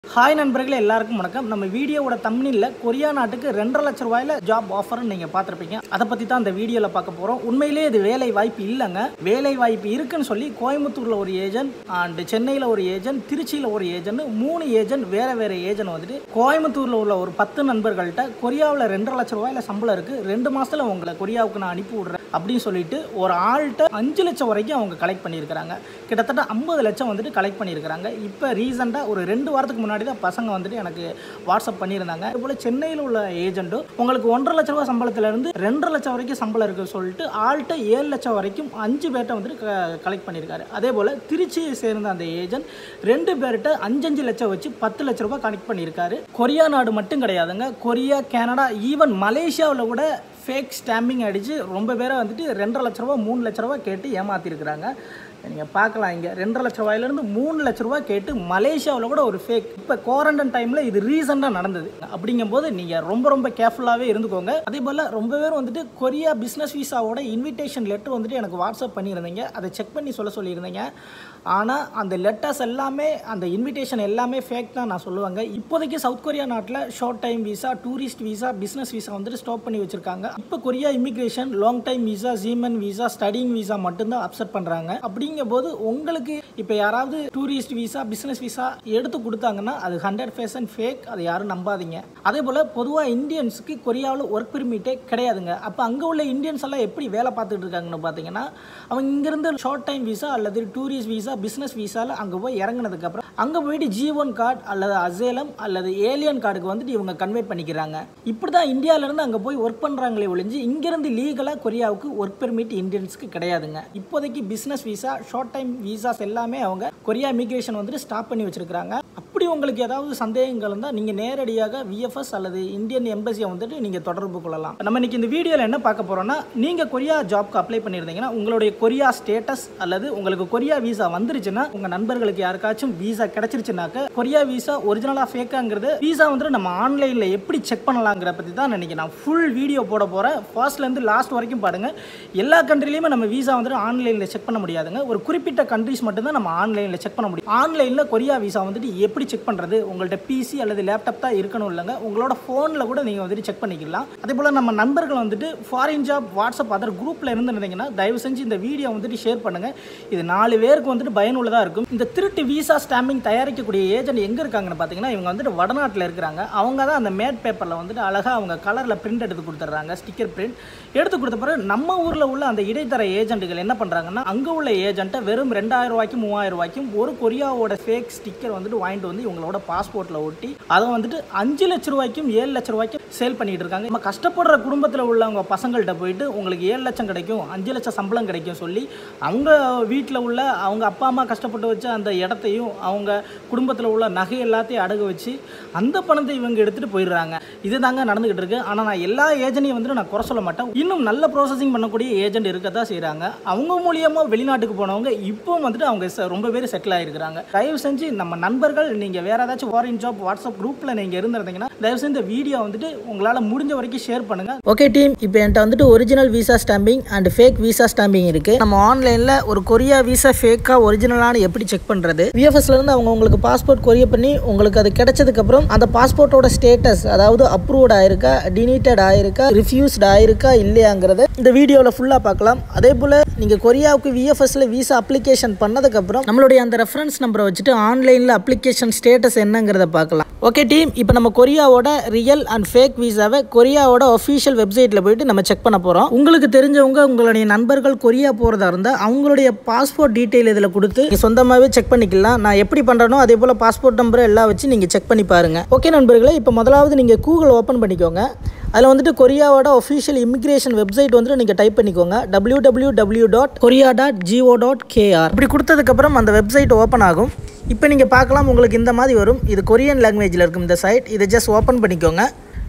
hi நண்பர்களே எல்லாருக்கும் வணக்கம் நம்ம வீடியோவோட தம்னில் கொரியா நாட்டுக்கு ரெண்டரை லட்ச ரூபாயில ஜாப் ஆஃபர்னு நீங்கள் பார்த்துருப்பீங்க அதை பற்றி தான் இந்த வீடியோவில் பார்க்க போகிறோம் உண்மையிலேயே இது வேலை வாய்ப்பு இல்லைங்க வேலை வாய்ப்பு இருக்குன்னு சொல்லி கோயம்புத்தூரில் ஒரு ஏஜென்ட் அண்ட் சென்னையில் ஒரு ஏஜென்ட் திருச்சியில் ஒரு ஏஜென்ட் மூணு ஏஜென்ட் வேறு வேறு ஏஜென்ட் வந்துட்டு கோயம்புத்தூரில் உள்ள ஒரு பத்து நண்பர்கள்ட்ட கொரியாவில் ரெண்டரை லட்ச ரூபாயில சம்பளம் இருக்குது ரெண்டு மாதத்தில் உங்களை கொரியாவுக்கு நான் அனுப்பி விட்றேன் அப்படின்னு சொல்லிட்டு ஒரு ஆள்கிட்ட அஞ்சு லட்சம் வரைக்கும் அவங்க கலெக்ட் பண்ணியிருக்கிறாங்க கிட்டத்தட்ட ஐம்பது லட்சம் வந்துட்டு கலெக்ட் பண்ணியிருக்கிறாங்க இப்போ ரீசெண்டாக ஒரு ரெண்டு வாரத்துக்கு முன்னாடி தான் பசங்க வந்துட்டு எனக்கு வாட்ஸ்அப் பண்ணியிருந்தாங்க அதுபோல் சென்னையில் உள்ள ஏஜென்ட்டும் உங்களுக்கு ஒன்றரை லட்ச ரூபா சம்பளத்துலேருந்து ரெண்டரை லட்சம் வரைக்கும் சம்பளம் இருக்குன்னு சொல்லிட்டு ஆள்கிட்ட ஏழு லட்சம் வரைக்கும் அஞ்சு பேர்கிட்ட வந்துட்டு கலெக்ட் பண்ணியிருக்காரு அதே போல் திருச்சியை சேர்ந்த அந்த ஏஜென்ட் ரெண்டு பேர்கிட்ட அஞ்சஞ்சு லட்சம் வச்சு பத்து லட்ச ரூபாய் கனெக்ட் பண்ணியிருக்காரு கொரியா நாடு மட்டும் கிடையாதுங்க கொரியா கனடா ஈவன் மலேசியாவில் கூட ஃபேக் ஸ்டாம்பிங் அடித்து ரொம்ப பேரை வந்துட்டு ரெண்டரை லட்ச ரூபா மூணு லட்ச ரூபா கேட்டு ஏமாற்றிருக்கிறாங்க நீங்கள் பார்க்கலாம் இங்கே ரெண்டரை லட்ச ரூபாயிலேருந்து மூணு லட்ச ரூபா கேட்டு மலேசியாவில் கூட ஒரு ஃபேக் இப்போ குவாரண்டைன் டைமில் இது ரீசெண்டாக நடந்தது அப்படிங்கும்போது நீங்கள் ரொம்ப ரொம்ப கேர்ஃபுல்லாகவே இருந்துக்கோங்க அதே போல் ரொம்ப பேர் வந்துட்டு கொரியா பிஸ்னஸ் விசாவோட இன்விடேஷன் லெட்டர் வந்துட்டு எனக்கு வாட்ஸ்அப் பண்ணியிருந்தீங்க அதை செக் பண்ணி சொல்ல சொல்லியிருந்தீங்க ஆனால் அந்த லெட்டர்ஸ் எல்லாமே அந்த இன்விடேஷன் எல்லாமே ஃபேக் தான் நான் சொல்லுவாங்க இப்போதைக்கு சவுத் கொரியா நாட்டில் short time visa tourist visa business visa வந்துட்டு ஸ்டாப் பண்ணி வச்சிருக்காங்க இப்போ Korea immigration long time visa ஜீமன் விசா ஸ்டடிங் விசா மட்டும்தான் அப்செட் பண்ணுறாங்க அப்படிங்கும்போது உங்களுக்கு இப்போ யாராவது டூரிஸ்ட் விசா பிஸ்னஸ் விசா எடுத்து கொடுத்தாங்கன்னா அது ஹண்ட்ரட் பர்சன்ட் ஃபேக் அதை யாரும் நம்பாதீங்க அதே போல் பொதுவாக இந்தியன்ஸுக்கு கொரியாவில் ஒர்க் பெர்மிட்டே கிடையாதுங்க அப்போ அங்கே உள்ள இந்தியன்ஸ் எல்லாம் எப்படி வேலை பார்த்துட்டு இருக்காங்கன்னு பார்த்தீங்கன்னா அவங்க இங்கேருந்து ஷார்ட் டைம் விசா அல்லது டூரிஸ்ட் விசா பிஸ்னஸ் விசாவில் அங்கே போய் இறங்கினதுக்கப்புறம் அங்கே போயிட்டு ஜி ஒன் கார்டு அல்லது அசேலம் அல்லது ஏலியன் கார்டுக்கு வந்துட்டு இவங்க கன்வே பண்ணிக்கிறாங்க இப்படி தான் இந்தியாவிலேருந்து அங்கே போய் ஒர்க் பண்ணுறாங்களே ஒழிஞ்சு இங்கேருந்து லீகலாக கொரியாவுக்கு ஒர்க் பெர்மிட் இந்தியன்ஸ்க்கு கிடையாதுங்க இப்போதைக்கு business visa short time visas எல்லாமே அவங்க கொரியா இமிக்ரேஷன் வந்துட்டு ஸ்டாப் பண்ணி வச்சிருக்காங்க அப்படி உங்களுக்கு ஏதாவது சந்தேகங்கள் இருந்தால் நீங்கள் நேரடியாக விஎஃப்எஸ் அல்லது இந்தியன் எம்பசியை வந்துட்டு நீங்கள் தொடர்பு கொள்ளலாம் நம்ம இன்னைக்கு இந்த வீடியோவில் என்ன பார்க்க போகிறோம்னா நீங்கள் கொரியா ஜாப்க்கு அப்ளை பண்ணியிருந்தீங்கன்னா உங்களுடைய கொரியா ஸ்டேட்டஸ் அல்லது உங்களுக்கு கொரியா விசா வந்துருச்சுன்னா உங்கள் நண்பர்களுக்கு யாருக்காச்சும் விசா கிடைச்சிருச்சுனாக்க கொரியா விசா ஒரிஜினலாக ஃபேக்காங்கிறது விசா வந்துட்டு நம்ம ஆன்லைனில் எப்படி செக் பண்ணலாங்கிற பற்றி தான் இன்னைக்கு நான் ஃபுல் வீடியோ போட போகிறேன் ஃபர்ஸ்ட்லேருந்து லாஸ்ட் வரைக்கும் பாருங்கள் எல்லா கண்ட்ரிலையுமே நம்ம விசா வந்துட்டு ஆன்லைனில் செக் பண்ண முடியாதுங்க ஒரு குறிப்பிட்ட கண்ட்ரிஸ் மட்டும்தான் நம்ம ஆன்லைனில் செக் பண்ண முடியும் ஆன்லைனில் கொரியா விசா வந்துட்டு எப்படி செக் பண்ணுறது உங்கள்ட்ட பிசி அல்லது லேப்டாப் தான் இருக்கணும் இல்லைங்க உங்களோட ஃபோனில் கூட நீங்கள் வந்துட்டு செக் பண்ணிக்கலாம் அதே போல் நம்ம நண்பர்கள் வந்துட்டு ஃபாரின் ஜாப் வாட்ஸ்அப் அதர் குரூப்பில் இருந்திருந்தீங்கன்னா தயவு செஞ்சு இந்த வீடியோ வந்துட்டு ஷேர் பண்ணுங்கள் இது நாலு பேருக்கு வந்துட்டு பயனுள்ளதாக இருக்கும் இந்த திருட்டு விசா ஸ்டாம்பிங் தயாரிக்கக்கூடிய ஏஜென்ட் எங்கே இருக்காங்கன்னு பார்த்தீங்கன்னா இவங்க வந்துட்டு வடநாட்டில் இருக்கிறாங்க அவங்க தான் அந்த மேட் பேப்பரில் வந்துட்டு அழகாக அவங்க கலரில் பிரிண்ட் எடுத்து கொடுத்துட்றாங்க ஸ்டிக்கர் பிரிண்ட் எடுத்து கொடுத்த பிறகு நம்ம ஊரில் உள்ள அந்த இடைத்தர ஏஜென்ட்டுகள் என்ன பண்ணுறாங்கன்னா அங்கே உள்ள ஏஜென்ட்டை வெறும் ரெண்டாயிரம் ரூபாய்க்கும் மூவாயிரம் ரூபாய்க்கும் ஒரு கொரியாவோட ஃபேக் ஸ்டிக்கர் வந்துட்டு வாங்கிட்டு வந்து இவங்களோட பாஸ்போர்ட்டில் ஒட்டி அதை வந்துட்டு அஞ்சு லட்ச ரூபாய்க்கும் ஏழு லட்ச ரூபாய்க்கும் சேல் பண்ணிட்டு இருக்காங்க நம்ம கஷ்டப்படுற குடும்பத்தில் உள்ளவங்க பசங்கள்கிட்ட போயிட்டு உங்களுக்கு ஏழு லட்சம் கிடைக்கும் அஞ்சு லட்சம் சம்பளம் கிடைக்கும் சொல்லி அவங்க வீட்டில் உள்ள அவங்க அப்பா அம்மா கஷ்டப்பட்டு வச்ச அந்த இடத்தையும் அவங்க குடும்பத்தில் உள்ள நகை எல்லாத்தையும் அடகு வச்சு அந்த பணத்தை இவங்க எடுத்துகிட்டு போயிடுறாங்க இது தாங்க நடந்துகிட்டு இருக்கு ஆனால் நான் எல்லா ஏஜென்ட்டையும் வந்துட்டு நான் குறை சொல்ல மாட்டேன் இன்னும் நல்ல ப்ராசஸிங் பண்ணக்கூடிய ஏஜென்ட் இருக்க தான் செய்கிறாங்க அவங்க மூலியமாக வெளிநாட்டுக்கு போனவங்க இப்போ வந்துட்டு அவங்க ச- ரொம்ப பேர் செட்டில் ஆகிருக்கிறாங்க தயவு செஞ்சு நம்ம நண்பர்கள் நீங்கள் வேறு ஏதாச்சும் ஃபாரின் ஜாப் வாட்ஸ்அப் குரூப்பில் நீங்கள் இருந்திருந்தீங்கன்னா தயவு செஞ்சு இந்த வீடியோ வந்துட்டு உங்களால் முடிஞ்ச வரைக்கும் ஷேர் பண்ணுங்கள் ஓகே டீம் இப்போ என்கிட்ட வந்துட்டு original visa stamping and fake visa stamping இருக்குது நம்ம ஆன்லைனில் ஒரு கொரியா விசா ஃபேக்காக ஒரிஜினலான எப்படி செக் பண்ணுறது விஎஃப்எஸ்லேருந்து அவங்க உங்களுக்கு பாஸ்போர்ட் கொரியர் பண்ணி உங்களுக்கு அது கிடைச்சதுக்கப்புறம் அந்த பாஸ்போர்ட்டோட ஸ்டேட்டஸ் அதாவது அப்ரூவ்ட் ஆயிருக்கா டினீட்டட் ஆயிருக்கா ரிஃப்யூஸ்ட் ஆயிருக்கா இல்லையாங்கிறத இந்த வீடியோவில் ஃபுல்லாக பார்க்கலாம் அதே போல் நீங்கள் கொரியாவுக்கு விஎஃப்எஸ்ல விசா அப்ளிகேஷன் பண்ணதுக்கப்புறம் நம்மளுடைய அந்த ரெஃபரன்ஸ் நம்பரை வச்சுட்டு ஆன்லைனில் அப்ளிகேஷன் ஸ்டேட்டஸ் என்னங்கிறத பார்க்கலாம் ஓகே டீம் இப்போ நம்ம கொரியாவோட ரியல் அண்ட் ஃபேக் விசாவை கொரியாவோட ஒஃபிஷியல் வெப்சைட்டில் போயிட்டு நம்ம செக் பண்ண போகிறோம் உங்களுக்கு தெரிஞ்சவங்க உங்களுடைய நண்பர்கள் கொரியா போகிறதா இருந்தால் அவங்களுடைய பாஸ்போர்ட் டீட்டெயில் இதில் கொடுத்து நீங்கள் சொந்தமாகவே செக் பண்ணிக்கலாம் நான் எப்படி பண்ணுறனோ அதே போல் பாஸ்போர்ட் நம்பர் எல்லாம் வச்சு நீங்கள் செக் பண்ணி பாருங்கள் ஓகே நண்பர்களே இப்போ முதலாவது நீங்கள் கூகுள் ஓப்பன் பண்ணிக்கோங்க அதில் வந்துட்டு கொரியாவோட ஒஃபிஷியல் இமிக்ரேஷன் வெப்சைட் வந்துட்டு நீங்கள் டைப் பண்ணிக்கோங்க W W W dot Korea dot G O dot K R இப்படி கொடுத்ததுக்கப்புறம் அந்த வெப்சைட் ஓப்பன் ஆகும் இப்போ நீங்கள் பார்க்கலாம் உங்களுக்கு இந்த மாதிரி வரும் இது கொரியன் லாங்குவேஜில் இருக்கும் இந்த சைட் இதை ஜஸ்ட் ஓப்பன் பண்ணிக்கோங்க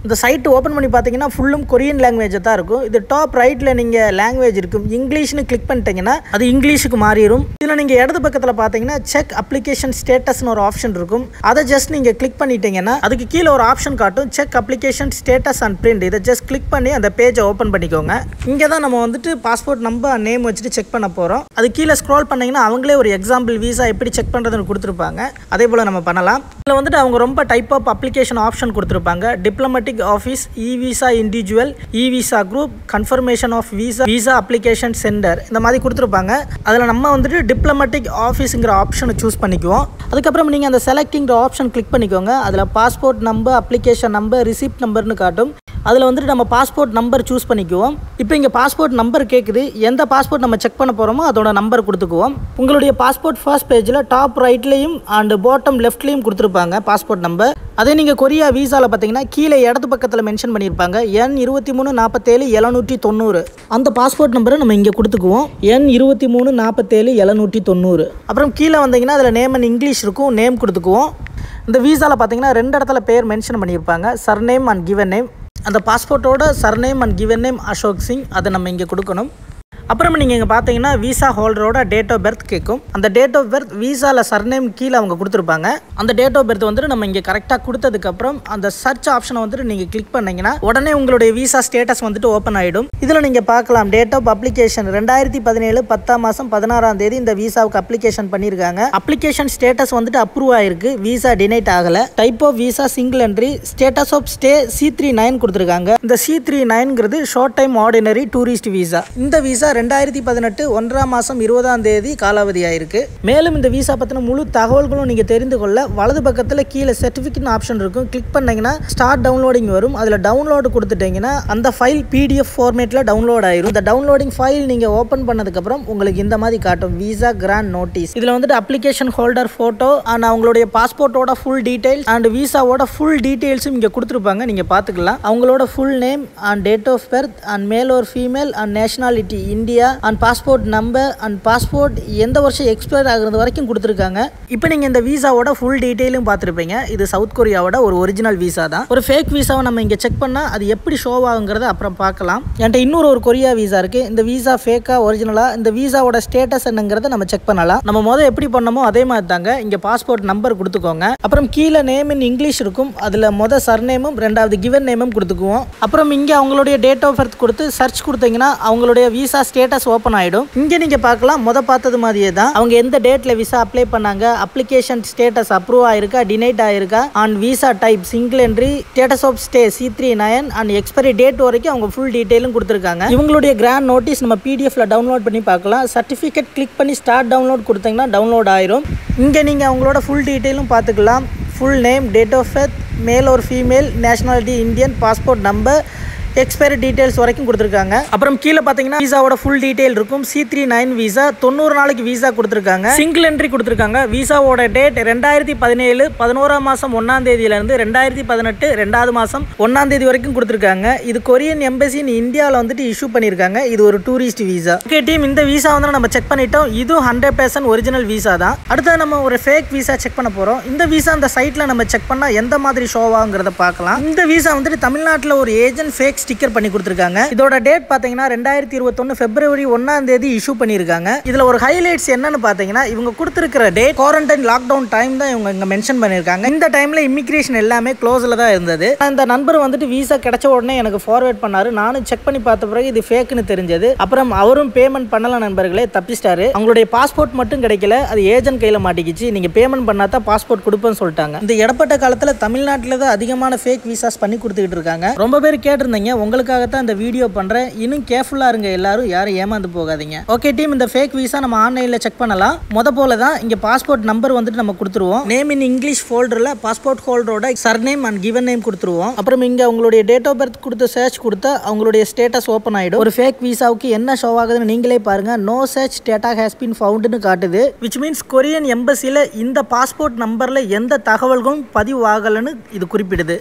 இந்த சைட் ஓப்பன் பண்ணி பார்த்தீங்கன்னா ஃபுல்லும் கொரியன் லாங்குவேஜை தான் இருக்கும் இது டாப் ரைட்டில் நீங்கள் லாங்குவேஜ் இருக்கும் இங்கிலீஷ்னு கிளிக் பண்ணிட்டீங்கன்னா அது இங்கிலீஷுக்கு மாறிடும் இதில் நீங்கள் இடது பக்கத்தில் பார்த்தீங்கன்னா செக் அப்ளிகேஷன் ஸ்டேட்டஸ்னு ஒரு ஆப்ஷன் இருக்கும் அதை ஜஸ்ட் நீங்கள் கிளிக் பண்ணிட்டீங்கன்னா அதுக்கு கீழே ஒரு ஆப்ஷன் காட்டும் check application status and print இதை ஜஸ்ட் கிளிக் பண்ணி அந்த பேஜை ஓப்பன் பண்ணிக்கோங்க இங்கே தான் நம்ம வந்துட்டு பாஸ்போர்ட் நம்பர் நேம் வச்சுட்டு செக் பண்ண போகிறோம் அது கீழே ஸ்க்ரோல் பண்ணீங்கன்னா அவங்களே ஒரு எக்ஸாம்பிள் வீசா எப்படி செக் பண்ணுறதுன்னு கொடுத்துருப்பாங்க அதே போல் நம்ம பண்ணலாம் இதில் வந்துட்டு அவங்க ரொம்ப டைப் ஆஃப் அப்ளிகேஷன் ஆப்ஷன் கொடுத்துருப்பாங்க diplomatic office E visa individual E visa group confirmation of visa visa application centre இந்த மாதிரி கொடுத்துருப்பாங்க அதில் நம்ம வந்துட்டு டிப்ளமேட்டிக் ஆஃபீஸுங்கிற ஆப்ஷனை சூஸ் பண்ணிக்குவோம் அதுக்கப்புறம் நீங்கள் அந்த செலக்டிங்கிற ஆப்ஷன் கிளிக் பண்ணிக்கோங்க அதில் passport number application number receipt நம்பர்னு காட்டும் அதில் வந்துட்டு நம்ம பாஸ்போர்ட் நம்பர் சூஸ் பண்ணிக்குவோம் இப்போ இங்கே பாஸ்போர்ட் நம்பர் கேட்குது எந்த பாஸ்போர்ட் நம்ம செக் பண்ண போகிறோமோ அதோட நம்பர் கொடுத்துக்குவோம் உங்களுடைய பாஸ்போர்ட் ஃபர்ஸ்ட் பேஜில் டாப் ரைட்லேயும் அண்ட் பாட்டம் லெஃப்ட்லேயும் கொடுத்துருப்பாங்க பாஸ்போர்ட் நம்பர் அதே நீங்கள் கொரியா வீசாவில் பார்த்தீங்கன்னா கீழே இடது பக்கத்தில் மென்ஷன் பண்ணியிருப்பாங்க என் இருபத்தி மூணு நாற்பத்தேழு எழுநூற்றி தொண்ணூறு அந்த பாஸ்போர்ட் நம்பரை நம்ம இங்கே கொடுத்துக்குவோம் என் இருபத்தி மூணு நாற்பத்தேழு எழுநூற்றி தொண்ணூறு அப்புறம் கீழே வந்தீங்கன்னா அதில் நேம் அண்ட் இங்கிலீஷ் இருக்கும் நேம் கொடுத்துக்குவோம் இந்த வீசாவில் பார்த்தீங்கன்னா ரெண்டு இடத்துல பேர் மென்ஷன் பண்ணியிருப்பாங்க சர்நேம் அண்ட் கிவன் நேம் அந்த பாஸ்போர்ட்டோட surname and given name Ashok Singh அதை நம்ம இங்கே கொடுக்கணும் அப்புறம் நீங்கள் இங்கே பார்த்தீங்கன்னா விசா ஹோல்டரோட டேட் ஆஃப் பர்த் கேட்கும் அந்த டேட் ஆஃப் பர்த் விசாவில் சர்நேம் கீழே அவங்க கொடுத்துருப்பாங்க அந்த டேட் ஆஃப் பர்த் வந்துட்டு நம்ம இங்கே கரெக்டாக கொடுத்ததுக்கப்புறம் அந்த சர்ச் ஆப்ஷனை வந்துட்டு நீங்கள் கிளிக் பண்ணீங்கன்னா உடனே உங்களுடைய விசா ஸ்டேட்டஸ் வந்துட்டு ஓப்பன் ஆகிடும் இதில் நீங்கள் பார்க்கலாம் டேட் ஆஃப் அப்ளிகேஷன் ரெண்டாயிரத்தி பதினேழு பத்தாம் மாதம் பதினாறாம் தேதி இந்த விசாவுக்கு அப்ளிகேஷன் பண்ணியிருக்காங்க அப்ளிகேஷன் ஸ்டேட்டஸ் வந்துட்டு அப்ரூவ் ஆயிருக்கு விசா டினைட் ஆகலை type of visa single entry status of stay C three nine கொடுத்துருக்காங்க இந்த சி த்ரீ நைன்ங்கிறது short time ordinary tourist visa இந்த விசா ரெண்டாயிரத்தி பதினெட்டு ஒன்றாம் மாதம் இருபதாம் தேதி காலாவதி ஆயிருக்கு மேலும் இந்த விசா பற்றின முழு தகவல்களும் நீங்கள் தெரிந்து கொள்ள வலது பக்கத்தில் கீழே சர்டிஃபிகேட் ஆப்ஷன் இருக்கும் கிளிக் பண்ணீங்கன்னா ஸ்டார்ட் டவுன்லோடிங் வரும் அதில் டவுன்லோடு கொடுத்துட்டீங்கன்னா அந்த ஃபைல் பிடிஎஃப் ஃபார்மேட்டில் டவுன்லோட் ஆயிரும் இந்த டவுன்லோடிங் ஃபைல் நீங்கள் ஓப்பன் பண்ணதுக்கப்புறம் உங்களுக்கு இந்த மாதிரி காட்டும் விசா கிராண்ட் நோட்டீஸ் இதில் வந்துட்டு அப்ளிகேஷன் ஹோல்டர் ஃபோட்டோ அண்ட் அவங்களுடைய பாஸ்போர்ட்டோட ஃபுல் டீடைல்ஸ் அண்ட் விசாவோட ஃபுல் டீடைல்ஸும் இங்கே கொடுத்துருப்பாங்க நீங்கள் பார்த்துக்கலாம் அவங்களோட full name and date of birth and male ஒரு female and nationality India and passport number and passport எந்த வருஷம் எக்ஸ்பயர் ஆகுறது வரைக்கும் கொடுத்துருக்காங்க இப்போ நீங்கள் இந்த விசாவோட ஃபுல் டீட்டெயிலும் பார்த்துருப்பீங்க இது சவுத் கொரியாவோட ஒரு ஒரிஜினல் விசா தான் ஒரு ஃபேக் விசாவை நம்ம இங்கே செக் பண்ணால் அது எப்படி ஷோ ஆகுங்கிறத அப்புறம் பார்க்கலாம் என்கிட்ட இன்னொரு ஒரு கொரியா விசா இருக்குது இந்த விசா ஃபேக்கா ஒரிஜினலாக இந்த விசாவோட ஸ்டேட்டஸ் என்னங்கிறத நம்ம செக் பண்ணலாம் நம்ம முதல் எப்படி பண்ணமோ அதே மாதிரி தாங்க இங்கே பாஸ்போர்ட் நம்பர் கொடுத்துக்கோங்க அப்புறம் கீழே நேம் இன் இங்கிலீஷ் இருக்கும் அதில் மொதல் சர்நேமும் ரெண்டாவது கிவன் நேமும் கொடுத்துக்குவோம் அப்புறம் இங்கே அவங்களுடைய டேட் ஆஃப் பர்த் கொடுத்து சர்ச் கொடுத்தீங்கன்னா அவங்களுடைய விசா ஸ்டேட்டஸ் ஓப்பன் ஆகிடும் இங்கே நீங்கள் பார்க்கலாம் முத பார்த்தது மாதிரியே தான் அவங்க எந்த டேட்டில் விசா அப்ளை பண்ணாங்க அப்ளிகேஷன் ஸ்டேட்டஸ் அப்ரூவ் ஆயிருக்கா டினைட் ஆயிருக்கா and visa type single entry status of stay C three nine and expiry date வரைக்கும் அவங்க ஃபுல் டீட்டெயிலும் கொடுத்துருக்காங்க இவங்களுடைய கிராண்ட் நோட்டீஸ் நம்ம பிடிஎஃப்ல டவுன்லோட் பண்ணி பார்க்கலாம் சர்டிஃபிகேட் கிளிக் பண்ணி ஸ்டார்ட் டவுன்லோட் கொடுத்தீங்கன்னா டவுன்லோட் ஆயிரும் இங்கே நீங்கள் அவங்களோட ஃபுல் டீட்டெயிலும் பார்த்துக்கலாம் full name date of birth male ஒரு female nationality Indian passport number expiry details வரைக்கும் கொடுத்துருக்காங்க அப்புறம் கீழே பார்த்தீங்கன்னா விசாவோட ஃபுல் டீடைல் இருக்கும் சி த்ரீ நைன் விசா தொண்ணூறு நாளைக்கு விசா கொடுத்துருக்காங்க சிங்கிள் என்ட்ரி கொடுத்துருக்காங்க விசாவோட டேட் ரெண்டாயிரத்தி பதினேழு பதினோராம் மாதம் ஒன்றாம் தேதியிலேருந்து ரெண்டாயிரத்தி பதினெட்டு ரெண்டாவது மாதம் ஒன்றாம் தேதி வரைக்கும் கொடுத்துருக்காங்க இது கொரியன் எம்பசி இந்தியாவில் வந்துட்டு இஷ்யூ பண்ணியிருக்காங்க இது ஒரு டூரிஸ்ட் விசா ஓகே டீம் இந்த விசா வந்து நம்ம செக் பண்ணிட்டோம் இதுவும் ஹண்ட்ரட் பர்சன்ட் ஒரிஜினல் விசா தான் அடுத்து நம்ம ஒரு ஃபேக் விசா செக் பண்ண போகிறோம் இந்த விசா அந்த சைட்டில் நம்ம செக் பண்ணால் எந்த மாதிரி ஷோவாங்கிறத பார்க்கலாம் இந்த விசா வந்துட்டு தமிழ்நாட்டில் ஒரு ஏஜென்ட் ஃபேக் ஸ்டிக்கர் பண்ணி கொடுத்துருக்காங்க இதோட டேட் பார்த்தீங்கன்னா ரெண்டாயிரத்தி இருபத்தொன்னு பிப்ரவரி ஒன்னாம் தேதி இஷ்யூ பண்ணியிருக்காங்க இதில் ஒரு ஹைலைட்ஸ் என்னன்னு பார்த்தீங்கன்னா இவங்க கொடுத்துருக்கிற டேட் குவாரண்டைன் லாக்டவுன் டைம் தான் இவங்க இங்கே மென்ஷன் பண்ணியிருக்காங்க இந்த டைமில் இமிக்ரேஷன் எல்லாமே க்ளோஸில் தான் இருந்தது இந்த நண்பர் வந்துட்டு விசா கிடைச்ச உடனே எனக்கு ஃபார்வேர்ட் பண்ணாரு நானும் செக் பண்ணி பார்த்த பிறகு இது ஃபேக்குன்னு தெரிஞ்சது அப்புறம் அவரும் பேமெண்ட் பண்ணல நண்பர்களே தப்பிச்சிட்டாரு அவங்களுடைய பாஸ்போர்ட் மட்டும் கிடைக்கல அது ஏஜென்ட் கையில் மாட்டிக்கிச்சு நீங்கள் பேமெண்ட் பண்ணா தான் பாஸ்போர்ட் கொடுப்பேன்னு சொல்லிட்டாங்க இந்த இடப்பட்ட காலத்தில் தமிழ்நாட்டில் தான் அதிகமான ஃபேக் விசாஸ் பண்ணி கொடுத்துக்கிட்டு இருக்காங்க ரொம்ப பேர் கேட்டிருந்தீங்க உங்களுக்காக தான் இந்த வீடியோ பண்ணுறேன் இன்னும் கேர்ஃபுல்லாக இருங்க எல்லாரும் யாரும் ஏமாந்து போகாதீங்க ஓகே டீம் இந்த ஃபேக் விசா நம்ம ஆன்லைனில் செக் பண்ணலாம் முத போல தான் இங்கே பாஸ்போர்ட் நம்பர் வந்துட்டு நம்ம கொடுத்துருவோம் நேம் இன் இங்கிலீஷ் ஃபோல்டரில் பாஸ்போர்ட் ஹோல்டரோட சர்நேம் அண்ட் கிவன் நேம் கொடுத்துருவோம் அப்புறம் இங்கே உங்களுடைய டேட் ஆஃப் பர்த் கொடுத்து சர்ச் கொடுத்தா அவங்களுடைய ஸ்டேட்டஸ் ஓப்பன் ஆகிடும் ஒரு ஃபேக் விசாவுக்கு என்ன ஷோ ஆகுதுன்னு நீங்களே பாருங்க no search data has been ஃபவுண்டுன்னு காட்டுது விச் மீன்ஸ் கொரியன் எம்பசியில் இந்த பாஸ்போர்ட் நம்பரில் எந்த தகவல்களும் பதிவு ஆகலைன்னு இது குறிப்பிடுது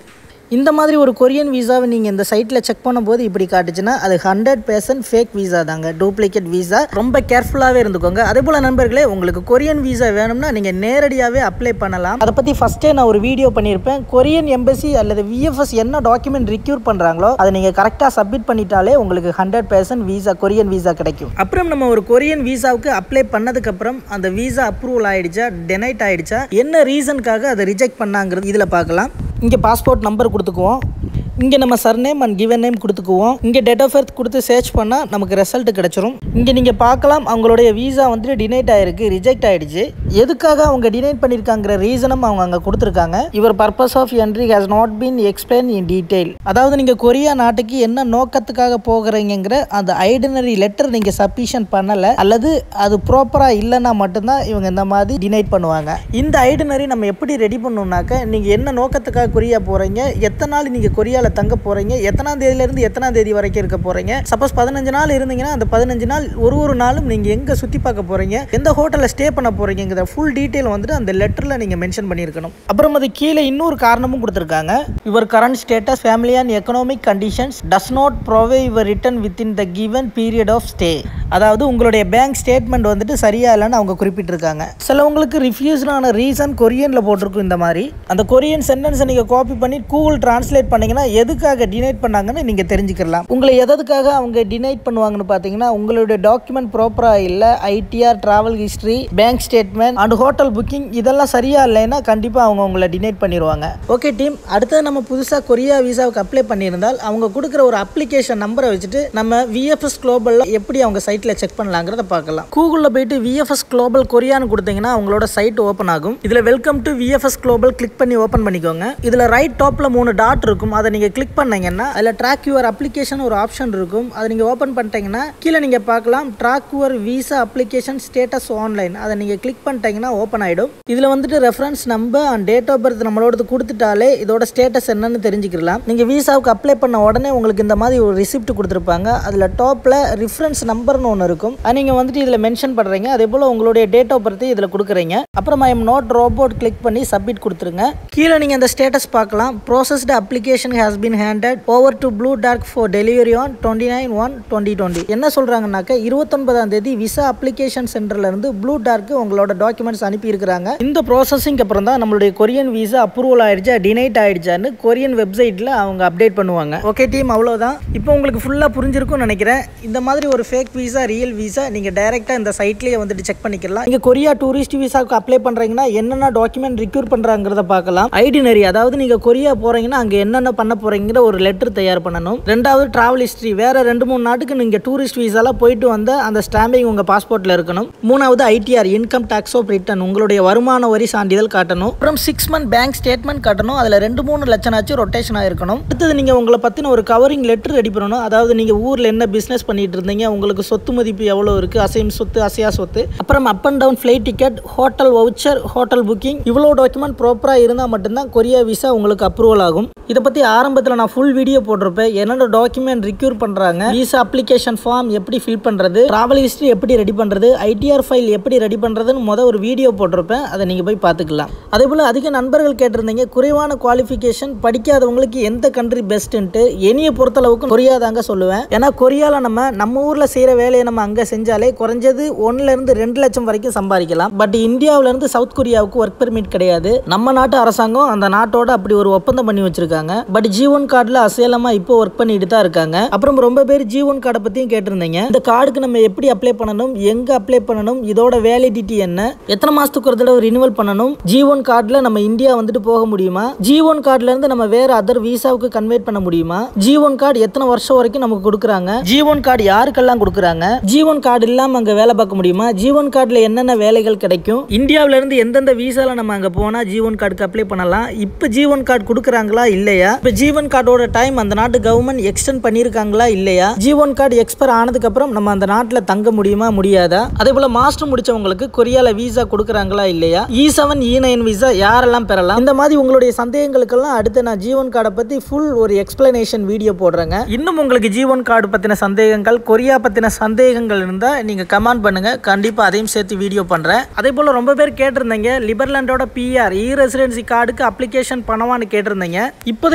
இந்த மாதிரி ஒரு கொரியன் வீசாவை நீங்கள் இந்த சைட்டில் செக் பண்ணும்போது இப்படி காட்டுச்சுன்னா அது ஹண்ட்ரட் பர்சன்ட் ஃபேக் வீசா தாங்க டூப்ளிகேட் வீசா ரொம்ப கேர்ஃபுல்லாகவே இருந்துக்கோங்க அதே போல் நண்பர்களே உங்களுக்கு கொரியன் வீசா வேணும்னா நீங்கள் நேரடியாகவே அப்ளை பண்ணலாம் அதை பற்றி ஃபஸ்ட்டே நான் ஒரு வீடியோ பண்ணியிருப்பேன் கொரியன் எம்பசி அல்லது விஎஃப்எஸ் என்ன டாக்குமெண்ட் ரிக்யூர் பண்ணுறாங்களோ அதை நீங்கள் கரெக்டாக சப்மிட் பண்ணிட்டாலே உங்களுக்கு hundred percent visa Korean visa கிடைக்கும் அப்புறம் நம்ம ஒரு கொரியன் வீசாவுக்கு அப்ளை பண்ணதுக்கப்புறம் அந்த வீசா அப்ரூவல் ஆயிடுச்சா டெனைட் ஆயிடுச்சா என்ன ரீசனுக்காக அதை ரிஜெக்ட் பண்ணாங்கிறது இதில் பார்க்கலாம் இங்கே பாஸ்போர்ட் நம்பர் கொடுத்துக்குவோம் இங்கே நம்ம சர்நேம் அண்ட் கிவன் நேம் கொடுத்துக்குவோம் இங்கே டேட் ஆஃப் பர்த் கொடுத்து சர்ச் பண்ணால் நமக்கு ரிசல்ட் கிடச்சிரும் இங்கே நீங்கள் பார்க்கலாம் அவங்களுடைய வீசா வந்துட்டு டினைட் ஆயிருக்கு ரிஜெக்ட் ஆயிடுச்சு எதுக்காக அவங்க டினைட் பண்ணியிருக்காங்கிற ரீசனும் அவங்க அங்கே கொடுத்துருக்காங்க இவர் purpose of entry has not been explain in detail அதாவது நீங்கள் கொரியா நாட்டுக்கு என்ன நோக்கத்துக்காக போகிறீங்கிற அந்த ஐடனரி லெட்டர் நீங்கள் சப்மிஷன் பண்ணலை அல்லது அது ப்ராப்பராக இல்லைன்னா மட்டும்தான் இவங்க இந்த மாதிரி டினைட் பண்ணுவாங்க இந்த ஐடனரி நம்ம எப்படி ரெடி பண்ணணும்னாக்க நீங்கள் என்ன நோக்கத்துக்காக கொரியா போகிறீங்க எத்தனை நாள் நீங்கள் கொரியாவில் தங்க போகிறீங்க எத்தனாம் தேதியிலேருந்து எத்தனாம் தேதி வரைக்கும் இருக்க போகிறீங்க சப்போஸ் பதினஞ்சு நாள் இருந்தீங்கன்னா அந்த பதினஞ்சு நாள் ஒரு ஒரு நாளும் நீங்கள் எங்கே சுற்றி பார்க்க போகிறீங்க எந்த ஹோட்டலில் ஸ்டே பண்ண போகிறீங்கிற ஃபுல் டீட்டெயில் வந்துட்டு அந்த லெட்டரில் நீங்கள் மென்ஷன் பண்ணியிருக்கணும் அப்புறம் அது கீழே இன்னொரு காரணமும் கொடுத்துருக்காங்க your current status family and economic conditions does not provide your return within the given period of stay அதாவது உங்களுடைய பேங்க் ஸ்டேட்மெண்ட் வந்துட்டு சரியா இல்லைன்னு அவங்க குறிப்பிட்டிருக்காங்க சிலவங்களுக்கு ரிஃப்யூஸ்டான ரீசன் கொரியனில் போட்டிருக்கும் இந்த மாதிரி அந்த கொரியன் சென்டென்ஸை நீங்கள் காப்பி பண்ணி கூகுள் டிரான்ஸ்லேட் பண்ணீங்கன்னா எதுக்காக டினைட் பண்ணாங்கன்னு நீங்கள் தெரிஞ்சுக்கலாம் உங்களை எதுக்காக அவங்க டினைட் பண்ணுவாங்கன்னு பார்த்தீங்கன்னா உங்களுடைய டாக்குமெண்ட் ப்ராப்பராக இல்லை ITR travel history bank statement and hotel booking இதெல்லாம் சரியா இல்லைன்னா கண்டிப்பாக அவங்க உங்களை டினைட் பண்ணிடுவாங்க ஓகே டீம் அடுத்தது நம்ம புதுசாக கொரியா விசாவுக்கு அப்ளை பண்ணியிருந்தால் அவங்க கொடுக்குற ஒரு அப்ளிகேஷன் நம்பரை வச்சுட்டு நம்ம விஎஃப்எஸ் குளோபலில் எப்படி அவங்க சைட்டில் செக் பண்ணலாங்கிறத பார்க்கலாம் கூகுளில் போயிட்டு விஎஃப்எஸ் குளோபல் கொரியான்னு கொடுத்தீங்கன்னா அவங்களோட சைட் ஓப்பன் ஆகும் இதில் welcome to VFS global click பண்ணி ஓப்பன் பண்ணிக்கோங்க இதில் ரைட் டாப்பில் மூணு டாட் இருக்கும் அதை நீங்கள் கிளிக் பண்ணீங்கன்னா அதில் ட்ராக் யுவர் அப்ளிகேஷன் ஒரு ஆப்ஷன் இருக்கும் அதை நீங்கள் ஓப்பன் பண்ணிட்டீங்கன்னா கீழே நீங்கள் பார்க்கலாம் track your visa application status online அதை நீங்கள் கிளிக் பண்ணிட்டீங்கன்னா ஓப்பன் ஆகிடும் இதில் வந்துட்டு reference number and date of birth நம்மளோட கொடுத்துட்டாலே இதோட ஸ்டேட்டஸ் என்னன்னு தெரிஞ்சுக்கலாம் நீங்கள் விசாவுக்கு அப்ளை பண்ண உடனே உங்களுக்கு இந்த மாதிரி ஒரு ரிசிப்ட் கொடுத்துருப்பாங்க அதில் டாப்பில் ரிஃபரன்ஸ் நம்பர்னு ஒன்று இருக்கும் அது நீங்கள் வந்துட்டு இதில் மென்ஷன் பண்ணுறீங்க அதே போல் உங்களுடைய டேட் ஆஃப் பர்த் இதில் கொடுக்குறீங்க அப்புறம் I am not robot click பண்ணி சப்மிட் கொடுத்துருங்க கீழே நீங்கள் அந்த ஸ்டேட்டஸ் பார்க்கலாம் processed application has been handed over to blue dart for delivery on twenty nine one twenty twenty என்ன சொல்கிறாங்கனாக்க இருபத்தொன்பதாம் தேதி விசா அப்ளிகேஷன் சென்டர்லேருந்து ப்ளூ டார்க்கு உங்களோட டாக்குமெண்ட்ஸ் அனுப்பியிருக்கிறாங்க இந்த ப்ராசஸிங் அப்புறம் தான் நம்மளுடைய கொரியன் விசா அப்ரூவல் ஆயிடுச்சா டினைட் ஆயிடுச்சான்னு கொரியன் வெப்சைட்டில் அவங்க அப்டேட் பண்ணுவாங்க ஓகே டீம் அவ்வளோதான் இப்போ உங்களுக்கு ஃபுல்லாக புரிஞ்சிருக்கும்னு நினைக்கிறேன் இந்த மாதிரி ஒரு ஃபேக் விசா ரியல் விசா நீங்கள் டைரெக்டாக இந்த சைட்லேயே வந்துட்டு செக் பண்ணிக்கலாம் நீங்கள் கொரியா டூரிஸ்ட் விசாவுக்கு அப்ளை பண்ணுறீங்கன்னா என்னென்ன டாக்குமெண்ட் ரிக்யூர் பண்ணுறாங்கிறத பார்க்கலாம் ஐடினரி அதாவது நீங்கள் கொரியா போகிறீங்கன்னா அங்கே என்னென்ன பண்ண போகிறீங்கிற ஒரு லெட்டர் தயார் பண்ணணும் ரெண்டாவது டிராவல் ஹிஸ்ட்ரி வேறு ரெண்டு மூணு நாட்டுக்கு நீங்கள் டூரிஸ்ட் விசாலாம் போயிட்டு வந்த அந்த ஸ்டாம்பிங் உங்கள் பாஸ்போர்ட்டில் இருக்கணும் மூணாவது ITR income tax of return உங்களுடைய வருமான வரி சான்றிதழ் காட்டணும் அப்புறம் சிக்ஸ் மந்த் பேங்க் ஸ்டேட்மெண்ட் காட்டணும் அதில் ரெண்டு மூணு லட்சம் ஆச்சு ரொட்டேஷனாக இருக்கணும் அடுத்தது நீங்கள் உங்களை பற்றின ஒரு கவரிங் லெட்டர் ரெடி பண்ணணும் அதாவது நீங்கள் ஊரில் என்ன பிஸ்னஸ் பண்ணிட்டு இருந்தீங்க உங்களுக்கு சொத்து மதிப்பு எவ்வளோ இருக்குது அசையும் சொத்து அசையா சொத்து அப்புறம் up and down flight ticket hotel voucher hotel booking இவ்வளோ டாக்குமெண்ட் ப்ராப்பராக இருந்தால் மட்டும்தான் கொரியா விசா உங்களுக்கு அப்ரூவல் ஆகும் இதை பற்றி ஆரம்பத்தில் நான் ஃபுல் வீடியோ போட்டிருப்பேன் என்னென்ன டாக்குமெண்ட் ரிக்யூர் பண்ணுறாங்க விசா அப்ளிகேஷன் ஃபார்ம் எப்படி ஃபில் பண்ணுறது ட்ராவல் ஹிஸ்ட்ரி எப்படி ரெடி பண்ணுறது ஐடிஆர் ஃபைல் எப்படி ரெடி பண்ணுறதுன்னு மொதல் ஒரு வீடியோ போட்டிருப்பேன் அதை நீங்கள் போய் பார்த்துக்கலாம் அதே போல் அதிக நண்பர்கள் கேட்டிருந்தீங்க குறைவான குவாலிஃபிகேஷன் படிக்காதவங்களுக்கு எந்த கண்ட்ரி பெஸ்ட்டுன்ட்டு என்னையை பொறுத்தளவுக்கு கொரியா தாங்க சொல்லுவேன் ஏன்னா கொரியாவில் நம்ம நம்ம ஊரில் செய்கிற வேலையை நம்ம அங்கே செஞ்சாலே குறைஞ்சது ஒன்றுலேருந்து ரெண்டு லட்சம் வரைக்கும் சம்பாதிக்கலாம் பட் இந்தியாவிலேருந்து சவுத் கொரியாவுக்கு ஒர்க் பெர்மிட் கிடையாது நம்ம நாட்டு அரசாங்கம் அந்த நாட்டோட அப்படி ஒரு ஒப்பந்தம் பண்ணி வச்சிருக்காங்க பட் ஜீவன் கார்டில் அசேலமாக இப்போ ஒர்க் பண்ணிட்டு தான் இருக்காங்க அப்புறம் ரொம்ப பேர் ஜீவன் கார்டை பற்றியும் கேட்டிருந்தீங்க இந்த கார்டுக்கு நம்ம எப்படி அப்ளை பண்ணணும் எங்கே அப்ளை பண்ணணும் இதோட வேலிடிட்டி என்ன எத்தனை மாதத்துக்கு ஒரு தடவை ரினிவல் பண்ணணும் ஜீவன் கார்டில் நம்ம இந்தியா வந்துட்டு போக முடியுமா ஜீவன் கார்டுலேருந்து நம்ம வேற அதர் விசாவுக்கு கன்வெர்ட் பண்ண முடியுமா ஜீவன் கார்டு எத்தனை வருஷம் வரைக்கும் நமக்கு கொடுக்குறாங்க ஜீவன் கார்டு யாருக்கெல்லாம் கொடுக்குறாங்க ஜீவன் கார்டு இல்லாமல் அங்கே வேலை பார்க்க முடியுமா ஜீவன் கார்டில் என்னென்ன வேலைகள் கிடைக்கும் இந்தியாவுல இருந்து எந்தெந்த விசால நம்ம அங்கே போனால் ஜீவன் கார்டுக்கு அப்ளை பண்ணலாம் இப்போ ஜீவன் கார்டு கொடுக்குறாங்களா இல்லையா இப்போ ஜீவன் கார்டோட டைம் அந்த நாட்டு கவர்மெண்ட் எக்ஸ்டெண்ட் பண்ணியிருக்காங்களா இல்லையா ஜீவன் கார்டு எக்ஸ்பயர் ஆனதுக்கப்புறம் நம்ம அந்த நாட்டில் தங்க முடியுமா முடியாதா அதே போல் மாஸ்டர் முடிச்சவங்களுக்கு கொரியால விசா கொடுக்குறாங்களா இல்லையா E seven E nine visa யாரெல்லாம் பெறலாம் இந்த மாதிரி உங்களுடைய சந்தேகங்களுக்கெல்லாம் அடுத்து நான் ஜீவன் கார்டை பற்றி ஃபுல் ஒரு எக்ஸ்பிளனேஷன் வீடியோ போடுறேங்க இன்னும் உங்களுக்கு ஜீவன் கார்டு பற்றின சந்தேகங்கள் கொரியா பற்றின சந்தேகங்கள் இருந்தால் நீங்கள் கமெண்ட் பண்ணுங்கள் கண்டிப்பாக அதையும் சேர்த்து வீடியோ பண்ணுறேன் அதே போல் ரொம்ப பேர் கேட்டிருந்தீங்க லிபர்லாண்டோட பிஆர் இ ரெசிடென்சி கார்டுக்கு அப்ளிகேஷன் பண்ணவான்னு கேட்டிருந்தீங்க இப்போதைக்கு யாரும்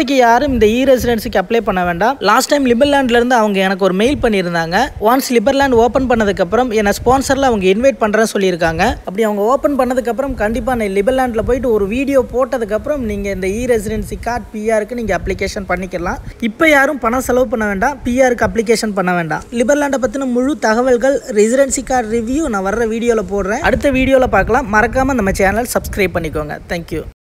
யாரும் இந்த இ ரெசிடென்சிக்கு அப்ளை பண்ண வேண்டாம் லாஸ்ட் டைம் லிபர்லாண்ட்லேருந்து அவங்க எனக்கு ஒரு மெயில் பண்ணியிருந்தாங்க ஒன்ஸ் லிபர்லாண்ட் ஓப்பன் பண்ணதுக்கப்புறம் என்னை ஸ்பான்சரில் அவங்க இன்வைட் பண்ணுறேன்னு சொல்லியிருக்காங்க அப்படி அவங்க ஓப்பன் பண்ணதுக்கப்புறம் கண்டிப்பாக நான் லிபர்லாண்டில் போயிட்டு ஒரு வீடியோ போட்டதுக்கப்புறம் நீங்கள் இந்த இ ரெசிடென்சி கார்டு பிஆருக்கு நீங்கள் அப்ளிகேஷன் பண்ணிக்கலாம் இப்போ யாரும் பணம் செலவு பண்ண வேண்டாம் பிஆருக்கு அப்ளிகேஷன் பண்ண வேண்டாம் லிபர்லாண்டை பற்றின முழு தகவல்கள் ரெசிடென்சி கார்டு ரிவ்யூ நான் வர்ற வீடியோவில் போடுறேன் அடுத்த வீடியோவில் பார்க்கலாம் மறக்காமல் நம்ம சேனல் சப்ஸ்கிரைப் பண்ணிக்கோங்க தேங்க்யூ